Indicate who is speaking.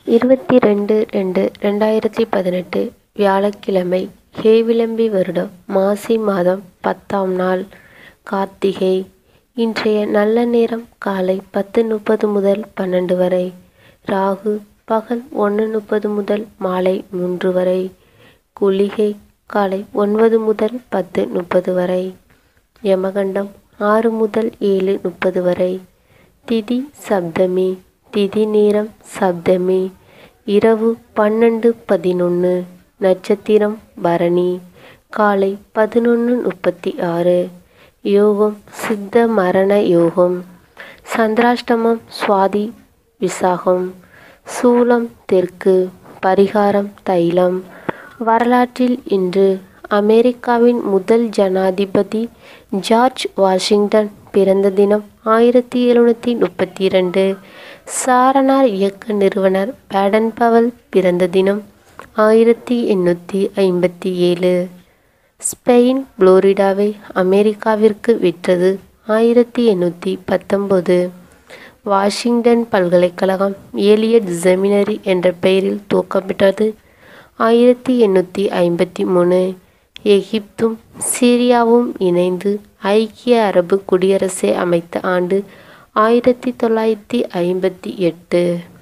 Speaker 1: இருபத்தி ரெண்டு ரெண்டு ரெண்டாயிரத்தி பதினெட்டு வியாழக்கிழமை ஹேவிளம்பி வருடம் மாசி மாதம் பத்தாம் நாள் கார்த்திகை இன்றைய நல்ல நேரம் காலை பத்து முப்பது முதல் பன்னெண்டு வரை ராகு பகல் ஒன்று முப்பது முதல் மாலை மூன்று வரை குளிகை காலை ஒன்பது முதல் பத்து முப்பது வரை யமகண்டம் ஆறு முதல் ஏழு முப்பது வரை திதி சப்தமி திதி நேரம் சப்தமி இரவு பன்னெண்டு பதினொன்று நட்சத்திரம் பரணி காலை பதினொன்று முப்பத்தி ஆறு யோகம் சித்த மரண யோகம் சந்திராஷ்டமம் சுவாதி விசாகம் சூலம் தெற்கு பரிகாரம் தைலம் வரலாற்றில் இன்று அமெரிக்காவின் முதல் ஜனாதிபதி ஜார்ஜ் வாஷிங்டன் பிறந்த தினம் ஆயிரத்தி எழுநூற்றி முப்பத்தி இரண்டு சாரணார் இயக்க நிறுவனர் பேடன் பவல் பிறந்த தினம் ஆயிரத்தி எண்ணூற்றி ஐம்பத்தி ஏழு ஸ்பெயின் புளோரிடாவை அமெரிக்காவிற்கு விற்றது ஆயிரத்தி எண்ணூற்றி பத்தொம்போது வாஷிங்டன் பல்கலைக்கழகம் ஏலியட் செமினரி என்ற பெயரில் துவக்கப்பட்டது ஆயிரத்தி எண்ணூற்றி ஐம்பத்தி மூணு எகிப்தும் சிரியாவும் இணைந்து ஐக்கிய அரபு குடியரசை அமைத்த ஆண்டு ஆயிரத்தி தொள்ளாயிரத்தி ஐம்பத்தி எட்டு